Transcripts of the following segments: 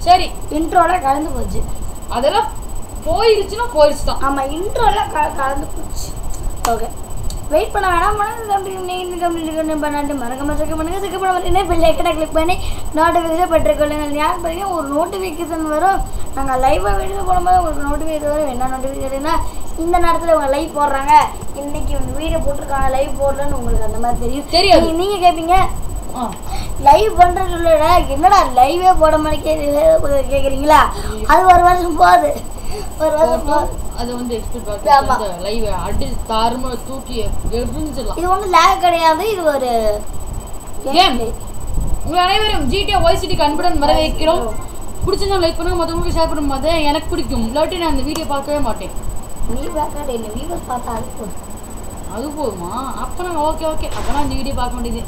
சரி இன்ட்ரோல கலந்து போச்சு அதெல்லாம் போயிருச்சுன்னா போயிருச்சு தான் ஆமா இன்ட்ரோல க கலந்து போச்சு ஓகே வெயிட் பண்ண வேணாம் மனசு கம்ப்ளீட் நீங்கள் கம்ப்ளீட் பண்ணி பண்ணாட்டு மறக்காம செக் பண்ணுங்க செக் பண்ண மாட்டேன்னா பெல் ஐக்கனை கிளிக் பண்ணி நோட்டிஃபிகேஷன் பெற்றுக்கொள்ளுங்கள் யார் பார்த்தீங்கன்னா ஒரு நோட்டிஃபிகேஷன் வரும் நாங்கள் லைவாக வீடியோ போடும்போது உங்களுக்கு நோட்டிஃபிகேஷன் வரும் என்ன நோட்டிஃபிகேஷன்னா இந்த நேரத்தில் இவங்க லைவ் போடுறாங்க இன்னைக்கு இவங்க வீடியோ போட்டிருக்காங்க லைவ் போடுறேன்னு உங்களுக்கு அந்த மாதிரி தெரியும் தெரியாது. நீ- நீங்க கேட்பீங்க ஆ லைவ் பண்றது இல்லடா என்னடா லைவே போட மாட்டேங்க கேக்குறீங்களா அது ஒரு வருஷம் போகுது ஒரு வருஷம் போட்டோ போகுது அதை வந்து எக்ஸ்பெக்ட் ஆமா. பார்த்து லைவ் அடி தாறுமா தூக்கி எரிஞ்சிடலாம் இது ஒன்றும் லேக் கிடையாது இது ஒரு Game. உங்கள் அனைவரும் ஜிடிஏ ஒய் சிட்டி கண்புடன் வர வைக்கிறோம் பிடிச்சிருந்தா லைக் பண்ணுங்க மற்றவங்களுக்கு ஷேர் பண்ணும் போது எனக்கு பிடிக்கும் இல்லாட்டி நான் அந்த வீடியோ பார்க்கவே மாட்டேன் நீ பேக்காடு என்ன வீவர்ஸ் பார்த்தா அது போதும் அது போதுமா அப்போ நான் ஓகே ஓகே அப்போ நான் இந்த வீடியோ பார்க்க வேண்டியது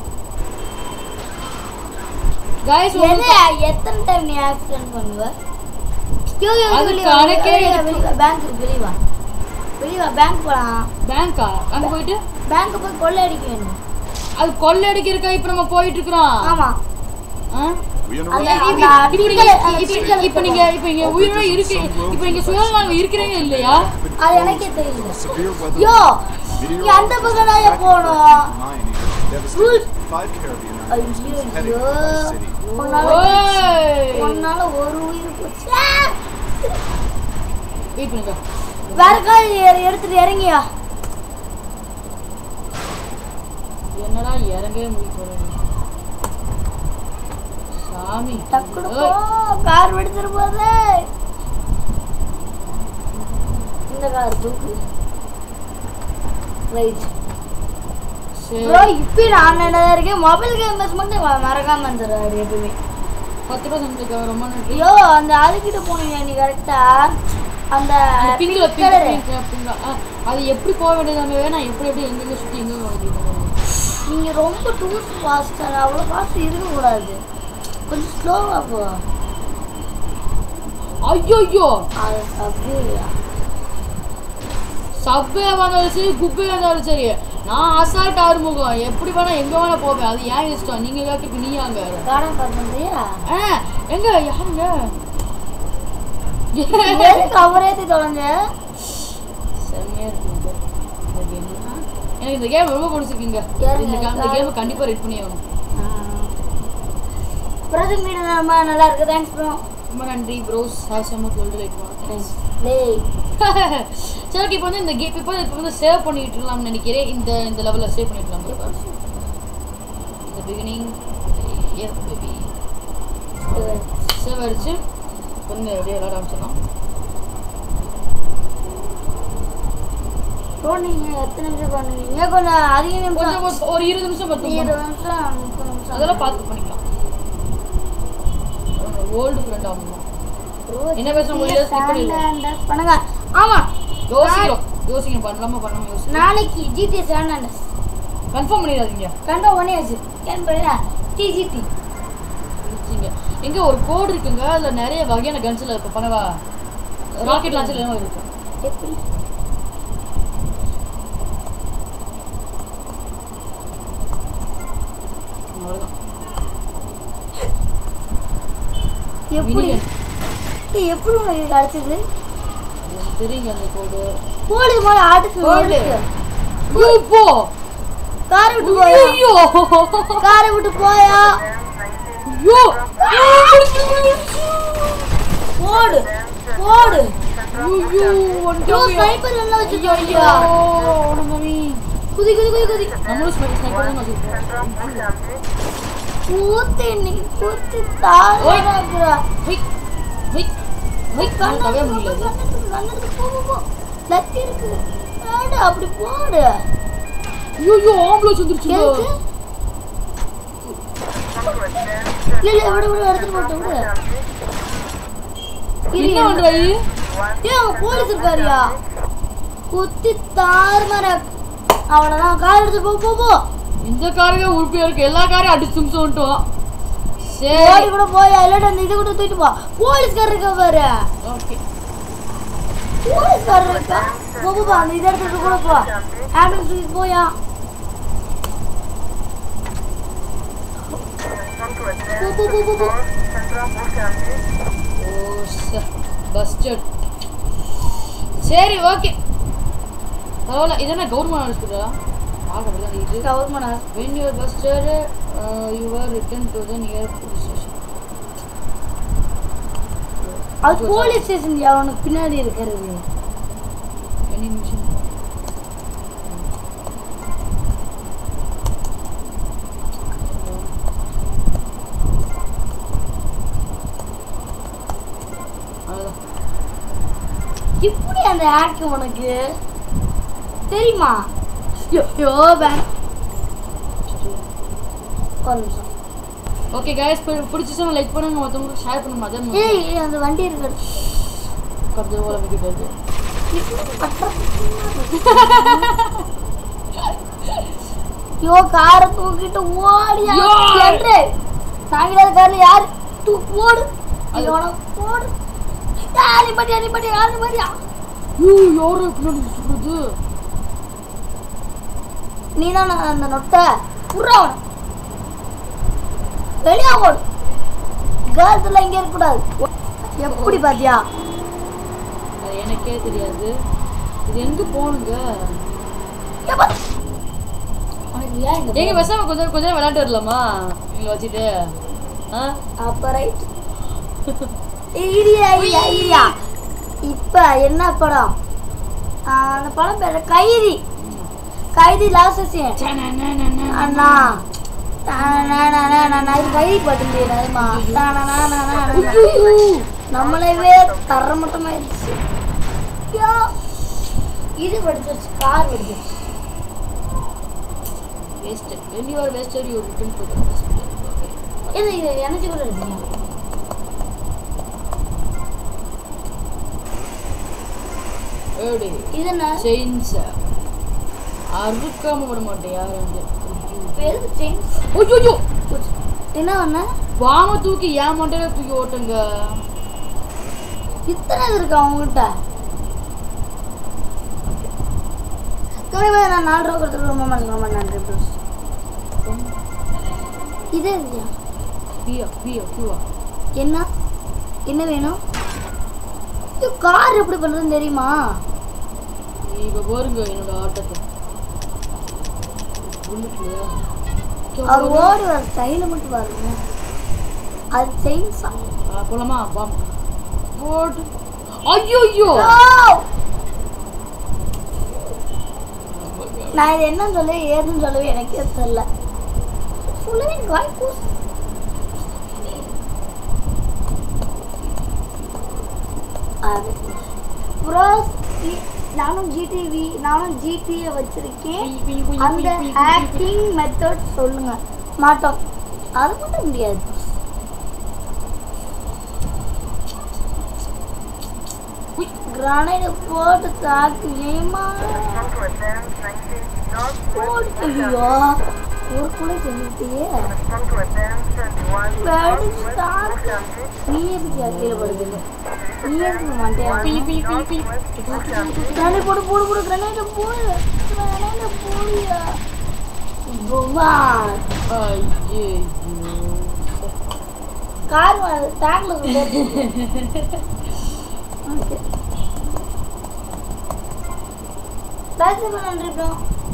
காய்ஸ் எது எத்தனை டைம் நீ ஆக்சிடென்ட் பண்ணுவ யோ யோ அது வெளிய வா, கணக்கே வெளிய வா, இருக்கு. வெளிய வா, பேங்க் வெளிய வா வெளிய வா பேங்க் போலாம் பேங்க்கா அங்கே போயிட்டு பேங்க் போய் கொள்ளை அடிக்க வேணும் அது கொள்ளை அடிக்கிறக்கா இப்போ நம்ம போயிட்டு இருக்கிறோம் ஆமா ஆ We அந்த interrupt. அந்த இப்ப நீங்க பிடிக்கல, அந்த இப்ப- பிடிக்கல இப்ப நீங்க இப்ப நீங்க உயிரோட இருக்கு இப்ப நீங்க சுயமாக இருக்கிறீங்க இல்லையா அது எனக்கே தெரியல Severe weather. யோ நீ அந்த பக்கம் தான் போகணும் Hermione devastated five Caribbean islands ஐயோ heading ஐயோ for Vice City. உன்னால ஓய் உன்னால ஒரு உயிர் போச்சு ஆ! வெயிட் பண்ணுங்க வேற கால் எ- எடுத்துட்டு இறங்கியா என்னடா இறங்கவே முடியும் சாமி டக்குனு போ ஓய். கார் எடுத்துட்டு போதே இந்த கார் தூக்கு ரைட் சரி ப்ரோ இப்போ நான் என்ன இருக்கேன் மொபைல் கேமர்ஸ் மட்டும் ம- மறக்காம வந்துடுறாரு எப்பவுமே பத்து ரூபா தந்துருக்க ரொம்ப நன்றி ஐயோ அந்த அதுக்கிட்ட போனீங்க நீ கரெக்டா அந்த பிங்க்ல pink colour. பிங்க் பிங்க் அது எப்படி போக வேண்டியதாமே நான் எப்படி எப்படி எங்கெங்க சுத்தி எங்க வேண்டியது நீங்க ரொம்ப டூ ஃபாஸ்டர் அவ்வளோ ஃபாஸ்ட் இருக்கக்கூடாது கொஞ்சம் ஸ்லோவாக போ ஐயோ ஐயோ அது அப்படியா சப்பே வந்தாலும் சரி குப்பே வந்தாலும் சரி நான் அசால்ட் ஆறுமுகம் எப்படி வேணா எங்க வேணா போவேன் அது ஏன் இஷ்டம் நீங்க கேட்க நீ அங்க கார்டன் பார்க்கறியா ஆ எங்க யாருங்க எதுக்கு அவரே தொலைஞ்ச செம்மையா இருக்கு இந்த game. எனக்கு இந்த கேம் ரொம்ப பிடிச்சிருக்குங்க யாருங்க? இந்த game- இந்த கேம் கண்டிப்பா ரெட் பண்ணி ஆகணும் பிரதம் வீடு நம்ம நல்லா இருக்கு தேங்க்ஸ் ப்ரோ ரொம்ப நன்றி bros have some twelve light thanks டேய் சரி ஓகே இப்போ வந்து இந்த கேம் இப்போ இப்போ வந்து சேவ் பண்ணிட்டு இருக்கலாம்னு நினைக்கிறேன் இந்த இந்த லெவலில் சேவ் பண்ணிடலாம் இந்த பிகினிங் எஸ் பேபி சேவ் ஆயிடுச்சு வந்து அப்படியே விளாட ஆரம்பிச்சிடலாம் ப்ரோ நீங்க எத்தனை நிமிஷம் பண்ணுவீங்க கொஞ்சம் அதிக கொஞ்சம் நிமிஷம் ஒரு- ஒரு இருபது நிமிஷம் பத்து நிமிஷம் இருபது நிமிஷம் முப்பது நிமிஷம் அதெல்லாம் பார்த்து பண்ணிக்கலாம் ஓல்டு ஃப்ரெண்ட் ஆகணும் என்ன பேசுறோம் உங்களுக்கு skip பண்ணிடலாம். Sanders பண்ணுங்க ஆமா யோசிக்கிறோம் யோசிக்கணும் பண்ணலாமா பண்ணாம யோசிக்கிறோம் நாளைக்கு ஜிடி சாண்டாண்டஸ் கன்ஃபார்ம் பண்ணிடாதீங்க கண்டா ஒன்னியாச்சு ஏன் பண்ணுறா டிஜிடி வச்சுங்க எங்க ஒரு கோடு இருக்குங்க அதுல நிறைய வகையான கன்ஸ்ல இருக்கு பண்ணவா ராக்கெட் லான்ச்சர் எல்லாம் இருக்கு எப்படி அவ்வளவுதான் எப்படி Minigun. ஏய், எப்படி உங்களுக்கு கிடைச்சது அது தெரியுங்க அந்த கோடு போடு போல ஆட்டுக்கு போடு. ஓடு. ஐயோ இப்போ காரை விட்டு போயா ஐயோ காரை விட்டு போயா ஐயோ போடு போடு ஐயோ ஐயோ ஸ்னைப்பர் எல்லாம் வச்சிருக்கோம் குதி குதி குதி குதி நம்மளும் ஸ்னைப்பர் தான் வச்சிருக்கோம் கூத்து இன்னைக்கு கூத்து தாராக்குறா ஹை ஹை ஹை தவே முடியல இது. லத்தி இருக்கு போடு அப்படி போடு ஐயோ ஆம்புலன்ஸ் வந்துருச்சு எதுக்கு இல்ல இல்ல விடு விடு எடுத்துட்டு போட்டு விடு இரு, என்ன இரு. பண்றாரு ஏய் அவன் போலீஸ் இருக்காரியா குத்தி தாறுமாற அவ்வளவுதான் கார் எடுத்து போ போ போ இந்த காரவே உருப்பியா இருக்கு எல்லா காரையும் அடிச்சு நிமிஷம் வந்துட்டோம் ஓடி சரி கூட போய் இல்லாட்டி அந்த இது கூட தூக்கிட்டு போ போலீஸ்காரர் இருக்கா பாரு ஓகே போலீஸ்காரர் இருக்கா போ போ, போ அந்த இதை எடுத்துட்டு கூட போ ஆம்புலன்ஸ் தூக்கிட்டு போயா போ போ போ போ போ ஓ பஸ்டட் சரி ஓகே பரவாயில்ல இதென்ன கவர்மெண்ட் ஹாஸ்பிட்டலா ஆகலாம் இது government when you are busted uh, you are returned to the near police station அது போலீஸ் ஸ்டேஷன் அவனுக்கு பின்னாடி இருக்கிறது any mission அவ்வளவுதான். எப்படி அந்த ஆக்ட் உனக்கு தெரியுமா ஐயோ வேணாம் ஒரு நிமிஷம் ஓகே கைஸ் பிடிச்சிச்சா லைக் பண்ணுங்க மற்றவங்களுக்கு ஷேர் பண்ணுங்க மதன் ஏய் அந்த வண்டி இருக்கிறது கொஞ்சம் ஓல வைக்கிட்டு ஐயோ காரை தூக்கிட்டு ஓடியா ஐயோ! என்று நாங்களே காரில் யார் தூக்கு ஓடு அது- ஐயோ ஓடு அனிப்பட்டி அனிப்பட்டி அனிப்பட்டியா ஐயோ யாரு பின்னாடி சொல்றது நீ தான் அந்த நொட்டை புறா அவனை வெளியா ஓடு கேர்ள்ஸ் எல்லாம் இங்கே இருக்கக்கூடாது எப்படி பாத்தியா அது எனக்கே தெரியாது இது எங்க போகணுங்க எப்பா. உனக்கு ஏன் இங்க எங்க பேசாம கொஞ்சம் கொஞ்சம் நேரம் விளையாட்டு வரலாமா இங்க வச்சுட்டு ஆ அப்ப ரைட் இரியா இரியா இரியா இப்ப என்ன படம் ஆ, அந்த படம் பேரு கைதி கைதி லாஸ்ட் சீன் அண்ணா இது கைதி பாட்டு தெரியுமா நம்மளவே தரமட்டமாயிருச்சு ஐயோ. இது படிச்சிருச்சு கார் படிச்சிருச்சு wasted when you are wasted you return to the hospital okay இது இது எனர்ஜி கூட இருக்குங்க ஏடி இது என்ன செயின்ஸ் அறுக்காம விட மாட்டேன் யாரும் வந்து பேரு செயின்ஸ் ஐயோ என்ன பண்ண வாம தூக்கி ஏன் மண்டையில தூக்கி ஓட்டுங்க இத்தனை இது இருக்கு அவங்ககிட்ட கவிதை நான் நாலு ரூபா கொடுத்துட்டு ரொம்ப மனசு ரொம்ப நன்றி ப்ளூஸ் இதே இல்லையா பியா பியா பியா என்ன என்ன வேணும் இது கார் எப்படி பண்ணுறதுன்னு தெரியுமா இப்ப பாருங்க என்னோட ஆட்டத்தை புல்லட்லையா அவர் ஓடி வர ஸ்டைலை மட்டும் பாருங்க அது செயின்ஸா போலாமா வா போட்டு ஐயோ ஐயோ நான் இது என்ன சொல்ல ஏதுன்னு சொல்லவே எனக்கே தெரியல சொல்லவே எனக்கு வாய் கூசு. அது ப்ரோஸ் நானும் ஜிடிவி நானும் ஜிடியை வச்சிருக்கேன் அந்த ஆக்டிங் மெத்தட் சொல்லுங்க மாட்டோம் அது மட்டும் முடியாது கிரானைட் போட்டு தாக்கு ஏமா போட்டு ஐயோ ஒரு கூட செஞ்சுட்டியே வேடு ஸ்டார்ட் நீ எதுக்கு கீழே படுதுங்க நீ எதுக்கு மாட்டேன் கிரானைட் போடு போடு போடு கிரானைட் போடு கிரானைட் போடுயா புமார் ஐயோ கார் டேங்க்ல ஓகே பேசுக்கு நன்றி ப்ரோ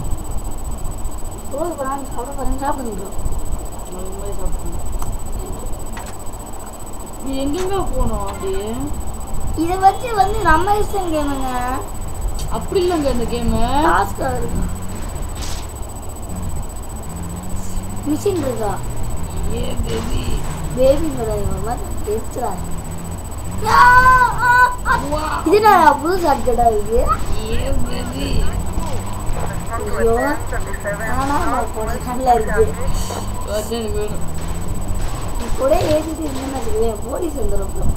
ரோஸ் படம் சாப்பிட போறேன் சாப்பிடுங்க ப்ரோ நீ எங்கெங்க போனோம் அப்படியே இதை வச்சு வந்து நம்ம இஷ்டம் கேமுங்க அப்படி இல்லைங்க இந்த கேமு டாஸ்க் இருக்கு மிஷின் இருக்கா ஏ பேபி பேபி கிடையாது தெரிச்சுடா இது நான் புது சர்க்கடா இது ஏ பேபி ஐயோ ஆனா நல்லா இருக்கு எனக்கு வேணும் கூட ஏசிட்டு இருந்தேன்னு வச்சுக்கோங்க போலீஸ் வந்துடும் bro.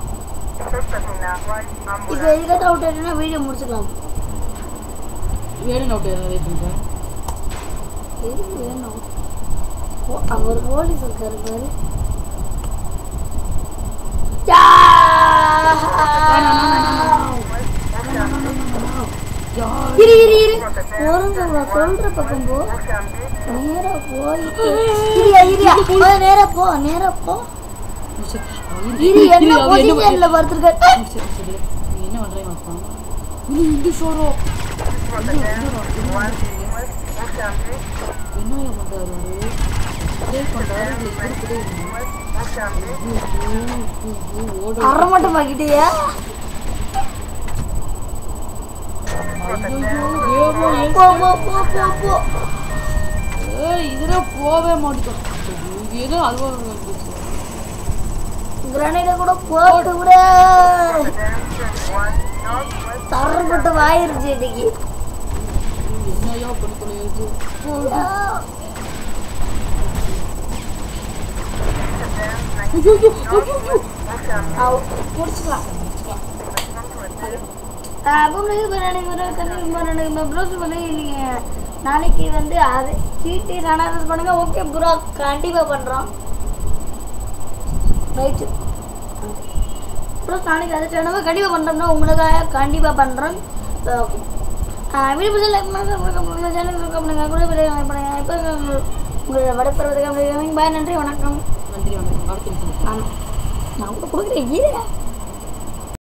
இப்போ எதுக்காக அவுட் ஆயிட்டுனா வீடியோ முடிச்சுக்கலாம் வேணும் நோட்டு என்ன வெயிட் பண்ணுறேன் எதுக்கு வேணும் ஓ, அங்க ஒரு போலீஸ் இருக்காரு பாரு இரு இரு இரு பொருங்க நான் சொல்ற பக்கம் போ நேரா போயிட்டு இரியா இரியா போ நேரா போ நேரா போ சரி, அவன் இரு இரு, என்ன இரு, அவன் என்ன பொசிஷன்ல படுத்துருக்க சரி, சரி. நீ என்ன பண்றீங்க அப்பா? இது இந்த ஷோரோ என்ன பண்றாரு அவரு? இதே பண்றாரு, இதுல இருக்குதே இல்லை. ஐயோ, ஐயோ, ஐயோ, ஓட அரை மட்டும் பாக்கிட்டியா ஐயோ, வேகமா ஏறு. போ போ போ போ போ ஏய், இதுல போவே மாட்டேங்குது ஐயோ, இது ஏதோ அல்வா வந்துச்சு. கிரனைட கூட போட்டு விட தரப்பட்டு வாயிருச்சு இன்னைக்கு என்னையா பண்ணி தொலையுது முடிச்சுக்கலாம் அப்போ ப்ரோஸ் பண்ணி நீங்கள் நாளைக்கு வந்து அது சீட்டு அனாலிஸ் பண்ணுங்க ஓகே ப்ரோ கண்டிப்பாக பண்ணுறோம் ரைட்டு ப்ரோ நாளைக்கு அதை சேனல் கண்டிப்பாக பண்ணுறோம்னா உங்களுக்காக கண்டிப்பாக பண்ணுறோம் வீடு பிடிச்ச லைக் பண்ணுங்க சேனல் பண்ணுங்க கூட லைக் பண்ணுங்க இப்போ உங்களை வடப்படுறதுக்கு பாய் நன்றி வணக்கம் நன்றி வணக்கம் அடுத்த நிமிஷம் ஆமாம் நான் கூட கொடுக்குறேன் ஈரா